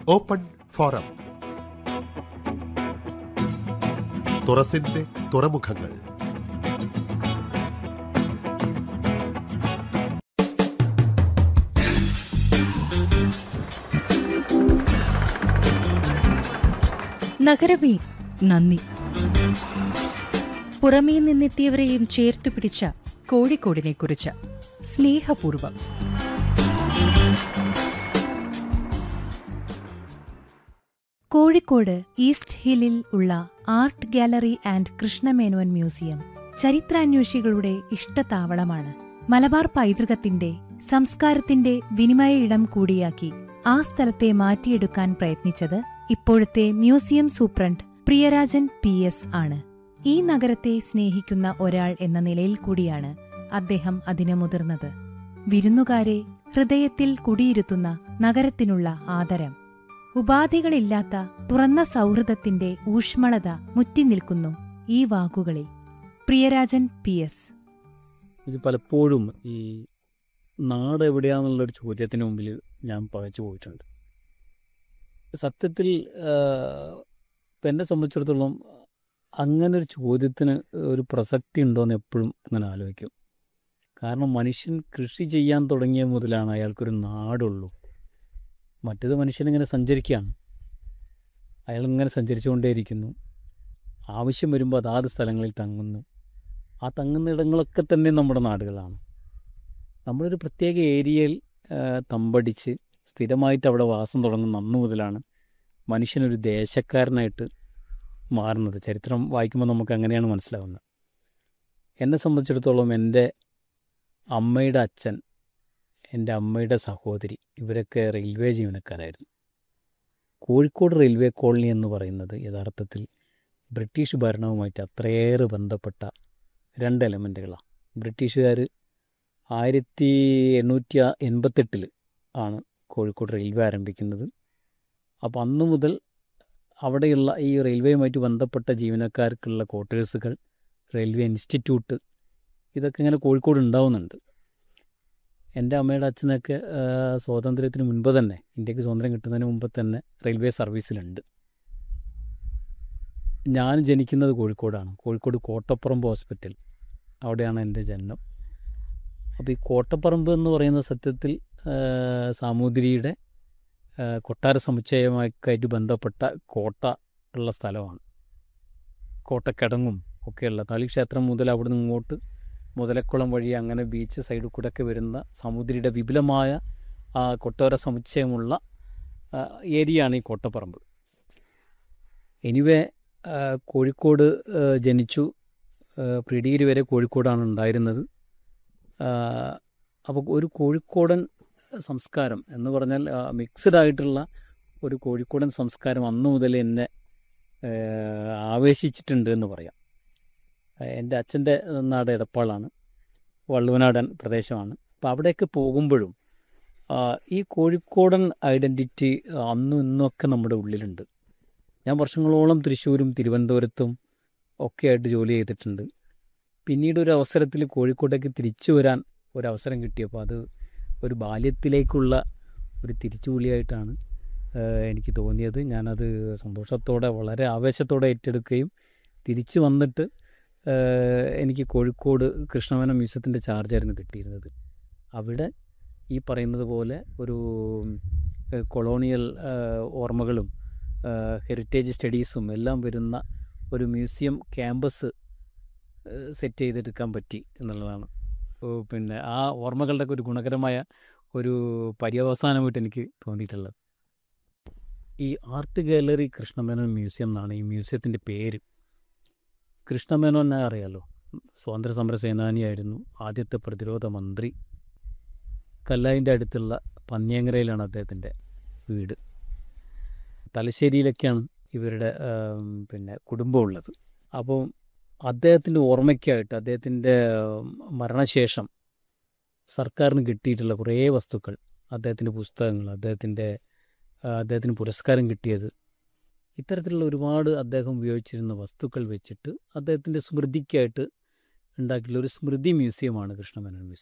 open forum തുറസിന്റെ തുറമുഖങ്ങൾ നഗരമേ നന്ദി പുറമേ നിന്നെത്തിയവരെയും ചേർത്തു പിടിച്ച കോഴിക്കോടിനെ കുറിച്ച് സ്നേഹപൂർവം കോഴിക്കോട് ഈസ്റ്റ് ഹില്ലിൽ ഉള്ള art gallery and Krishna Menon museum ചരിത്രാന്വേഷികളുടെ ഇഷ്ടതാവളമാണ് മലബാർ പൈതൃകത്തിന്റെ സംസ്കാരത്തിന്റെ വിനിമയ ഇടം കൂടിയാക്കി ആ സ്ഥലത്തെ മാറ്റിയെടുക്കാൻ പ്രയത്നിച്ചത് ഇപ്പോഴത്തെ museum superintendent Priyarajan P S ആണ് ഈ നഗരത്തെ സ്നേഹിക്കുന്ന ഒരാൾ എന്ന നിലയിൽ കൂടിയാണ് അദ്ദേഹം അതിന് മുതിർന്നത് വിരുന്നുകാരെ ഹൃദയത്തിൽ കുടിയിരുത്തുന്ന നഗരത്തിനുള്ള ആദരം ഉപാധികളില്ലാത്ത തുറന്ന സൗഹൃദത്തിന്റെ ഊഷ്മളത മുറ്റിനിൽക്കുന്നു ഈ വാക്കുകളിൽ പ്രിയരാജൻ പി എസ് ഇത് പലപ്പോഴും ഈ നാട് എവിടെയാണെന്നുള്ളൊരു ചോദ്യത്തിന് മുമ്പിൽ ഞാൻ പകച്ചു പോയിട്ടുണ്ട് സത്യത്തിൽ ഇപ്പം എന്നെ സംബന്ധിച്ചിടത്തോളം അങ്ങനെ ഒരു ചോദ്യത്തിന് ഒരു പ്രസക്തി ഉണ്ടോയെന്ന് എപ്പോഴും അങ്ങനെ ആലോചിക്കും കാരണം മനുഷ്യൻ കൃഷി ചെയ്യാൻ തുടങ്ങിയ മുതലാണ് അയാൾക്കൊരു നാടുള്ളൂ മറ്റേത് മനുഷ്യനിങ്ങനെ സഞ്ചരിക്കുകയാണ് അയാൾ ഇങ്ങനെ സഞ്ചരിച്ചുകൊണ്ടേയിരിക്കുന്നു ആവശ്യം വരുമ്പോൾ അതാത് സ്ഥലങ്ങളിൽ തങ്ങുന്നു ആ തങ്ങുന്ന ഇടങ്ങളൊക്കെ തന്നെ നമ്മുടെ നാടുകളാണ് നമ്മളൊരു പ്രത്യേക ഏരിയയിൽ തമ്പടിച്ച് സ്ഥിരമായിട്ട് അവിടെ വാസം തുടങ്ങുന്ന അന്നു മുതലാണ് മനുഷ്യനൊരു ദേശക്കാരനായിട്ട് മാറുന്നത് ചരിത്രം വായിക്കുമ്പോൾ നമുക്ക് അങ്ങനെയാണ് മനസ്സിലാവുന്നത് എന്നെ സംബന്ധിച്ചിടത്തോളം എൻ്റെ അമ്മയുടെ അച്ഛൻ എൻ്റെ അമ്മയുടെ സഹോദരി ഇവരൊക്കെ റെയിൽവേ ജീവനക്കാരായിരുന്നു കോഴിക്കോട് റെയിൽവേ കോളനി എന്ന് പറയുന്നത് യഥാർത്ഥത്തിൽ ബ്രിട്ടീഷ് ഭരണവുമായിട്ട് അത്രയേറെ ബന്ധപ്പെട്ട രണ്ട് എലമെൻറ്റുകളാണ് ബ്രിട്ടീഷുകാർ ആയിരത്തി എണ്ണൂറ്റി എൺപത്തെട്ടിൽ ആണ് കോഴിക്കോട് റെയിൽവേ ആരംഭിക്കുന്നത് അപ്പോൾ അന്നു മുതൽ അവിടെയുള്ള ഈ റെയിൽവേയുമായിട്ട് ബന്ധപ്പെട്ട ജീവനക്കാർക്കുള്ള ക്വാർട്ടേഴ്സുകൾ റെയിൽവേ ഇൻസ്റ്റിറ്റ്യൂട്ട് ഇതൊക്കെ ഇങ്ങനെ കോഴിക്കോട് ഉണ്ടാവുന്നുണ്ട് എൻ്റെ അമ്മയുടെ അച്ഛനൊക്കെ സ്വാതന്ത്ര്യത്തിന് മുൻപ് തന്നെ ഇന്ത്യക്ക് സ്വാതന്ത്ര്യം കിട്ടുന്നതിന് മുമ്പ് തന്നെ റെയിൽവേ സർവീസിലുണ്ട് ഞാൻ ജനിക്കുന്നത് കോഴിക്കോടാണ് കോഴിക്കോട് കോട്ടപ്പറമ്പ് ഹോസ്പിറ്റൽ അവിടെയാണ് എൻ്റെ ജന്മം അപ്പോൾ ഈ കോട്ടപ്പറമ്പ് എന്ന് പറയുന്ന സത്യത്തിൽ സാമൂതിരിയുടെ കൊട്ടാര സമുച്ചയമായിട്ട് ബന്ധപ്പെട്ട കോട്ട ഉള്ള സ്ഥലമാണ് കോട്ടക്കിടങ്ങും ഒക്കെയുള്ള തളി ക്ഷേത്രം മുതൽ അവിടെ നിന്ന് ഇങ്ങോട്ട് മുതലക്കുളം വഴി അങ്ങനെ ബീച്ച് സൈഡിൽ കൂടെ ഒക്കെ വരുന്ന സമുദ്രിയുടെ വിപുലമായ കൊട്ടാര സമുച്ചയമുള്ള ഏരിയയാണ് ഈ കോട്ടപ്പറമ്പ് എനിവേ കോഴിക്കോട് ജനിച്ചു പ്രീ ഡിഗ്രി വരെ കോഴിക്കോടാണ് ഉണ്ടായിരുന്നത് അപ്പോൾ ഒരു കോഴിക്കോടൻ സംസ്കാരം എന്ന് പറഞ്ഞാൽ മിക്സ്ഡ് ആയിട്ടുള്ള ഒരു കോഴിക്കോടൻ സംസ്കാരം അന്നു മുതൽ എന്നെ ആവേശിച്ചിട്ടുണ്ട് എന്ന് പറയാം എൻ്റെ അച്ഛൻ്റെ നാട് എടപ്പാളാണ് വള്ളുവനാടൻ പ്രദേശമാണ് അപ്പോൾ അവിടെയൊക്കെ പോകുമ്പോഴും ഈ കോഴിക്കോടൻ ഐഡൻറ്റിറ്റി അന്നും ഇന്നൊക്കെ നമ്മുടെ ഉള്ളിലുണ്ട് ഞാൻ വർഷങ്ങളോളം തൃശ്ശൂരും തിരുവനന്തപുരത്തും ഒക്കെ ആയിട്ട് ജോലി ചെയ്തിട്ടുണ്ട് പിന്നീട് ഒരു അവസരത്തിൽ കോഴിക്കോട്ടേക്ക് തിരിച്ചു വരാൻ ഒരു അവസരം കിട്ടിയപ്പോൾ അത് ഒരു ബാല്യത്തിലേക്കുള്ള ഒരു തിരിച്ചുവിളിയായിട്ടാണ് എനിക്ക് തോന്നിയത് ഞാനത് സന്തോഷത്തോടെ വളരെ ആവേശത്തോടെ ഏറ്റെടുക്കുകയും തിരിച്ചു വന്നിട്ട് എനിക്ക് കോഴിക്കോട് കൃഷ്ണമേന മ്യൂസിയത്തിൻ്റെ ചാർജായിരുന്നു കിട്ടിയിരുന്നത് അവിടെ ഈ പറയുന്നത് പോലെ ഒരു കൊളോണിയൽ ഓർമ്മകളും ഹെറിറ്റേജ് സ്റ്റഡീസും എല്ലാം വരുന്ന ഒരു മ്യൂസിയം ക്യാമ്പസ് സെറ്റ് ചെയ്തെടുക്കാൻ പറ്റി എന്നുള്ളതാണ് പിന്നെ ആ ഓർമ്മകളുടെ ഒരു ഗുണകരമായ ഒരു പര്യവസാനമായിട്ട് എനിക്ക് തോന്നിയിട്ടുള്ളത് ഈ ആർട്ട് ഗാലറി കൃഷ്ണമേനോൻ മ്യൂസിയം എന്നാണ് ഈ മ്യൂസിയത്തിൻ്റെ പേര് കൃഷ്ണമേനോനെ അറിയാലോ സ്വാതന്ത്ര്യ സമര സേനാനിയായിരുന്നു ആദ്യത്തെ പ്രതിരോധ മന്ത്രി കല്ലായിൻ്റെ അടുത്തുള്ള പന്നിയങ്കരയിലാണ് അദ്ദേഹത്തിൻ്റെ വീട് തലശ്ശേരിയിലൊക്കെയാണ് ഇവരുടെ പിന്നെ കുടുംബമുള്ളത് അപ്പോൾ അദ്ദേഹത്തിൻ്റെ ഓർമ്മയ്ക്കായിട്ട് അദ്ദേഹത്തിൻ്റെ മരണശേഷം സർക്കാരിന് കിട്ടിയിട്ടുള്ള കുറേ വസ്തുക്കൾ അദ്ദേഹത്തിൻ്റെ പുസ്തകങ്ങൾ അദ്ദേഹത്തിൻ്റെ അദ്ദേഹത്തിന് പുരസ്കാരം കിട്ടിയത് ഇത്തരത്തിലുള്ള ഒരുപാട് അദ്ദേഹം ഉപയോഗിച്ചിരുന്ന വസ്തുക്കൾ വെച്ചിട്ട് അദ്ദേഹത്തിൻ്റെ സ്മൃതിക്കായിട്ട് ഉണ്ടാക്കിയിട്ടുള്ള ഒരു സ്മൃതി മ്യൂസിയമാണ് കൃഷ്ണമേനോൻ മ്യൂസിയം